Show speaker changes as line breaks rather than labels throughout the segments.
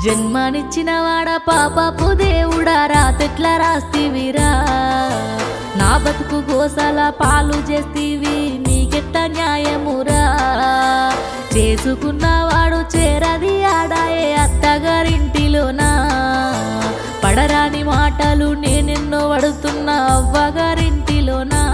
జన్మనిచ్చిన వాడ పాపపు దేవుడా రాతెట్లా రాస్తివిరా నా బతుకు గోసల పాలు చేస్తీవి నీకెట్ట న్యాయమురా చేసుకున్నవాడు చేరది ఆడాయే అత్తగారింటిలోనా పడరాని మాటలు నేనెన్నో పడుతున్నా అవ్వగారింటిలోనా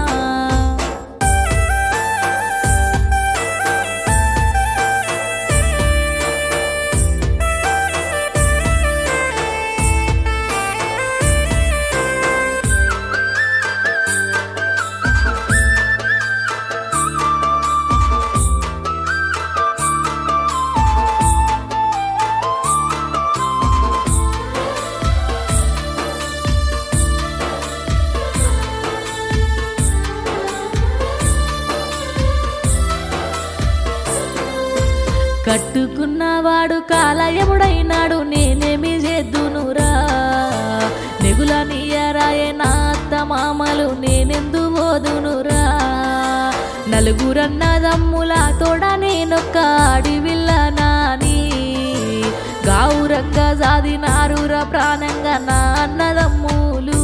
కట్టుకున్నవాడు కాలయముడైనాడు నేనేమి చేద్దునురా నెగుల నీయరాయే నా అత్త మామలు నేనెందు పోదునురా నలుగురన్నదమ్ముల తోడ నేనొక్క అడివిల్ల నాని గావురంగా సాదినారురా ప్రాణంగా నా అన్నదమ్ములు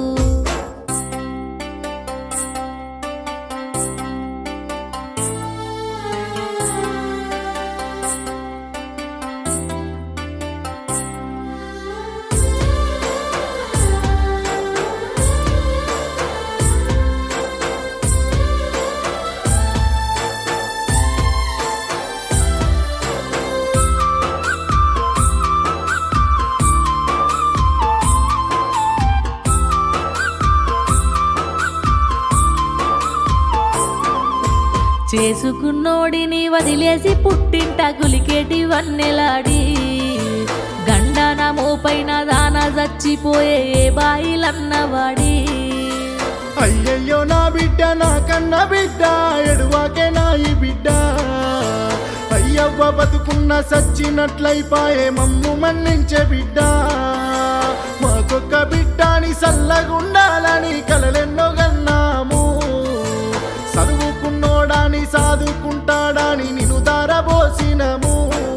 చేసుకున్నోడిని వదిలేసి పుట్టింట గులికేటి వన్నెలాడి గండన మోపైన దాన చచ్చిపోయే ఏ బాయిలన్నవాడి
అయ్యయ్యో నా బిడ్డ నా కన్న బిడ్డ ఎడువాకే నా ఈ బిడ్డ అయ్యవ్వ బతుకున్న సచ్చినట్లయిపాయే మమ్ము మన్నించే బిడ్డ మాకొక్క బిడ్డని సల్లగుండాలని కలలెన్నో గన్నాము చదువుకున్నోడాని సాదుకుంటాడాని నిన్ను దారబోసినము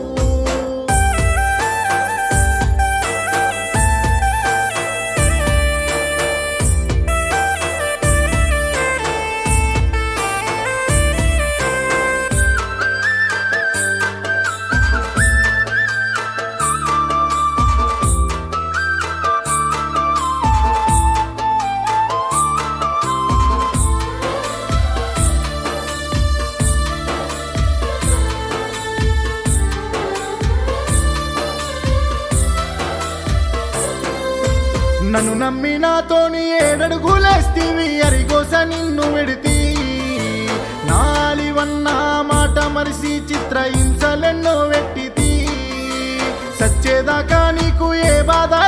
నన్ను నమ్మి నాతోని ఏడడుగులేస్తీవి అరిగోస నిన్ను విడితి నాలివన్న మాట మరిసి చిత్ర హింసలెన్నో వెట్టితి సచ్చేదాకా నీకు ఏ బాధ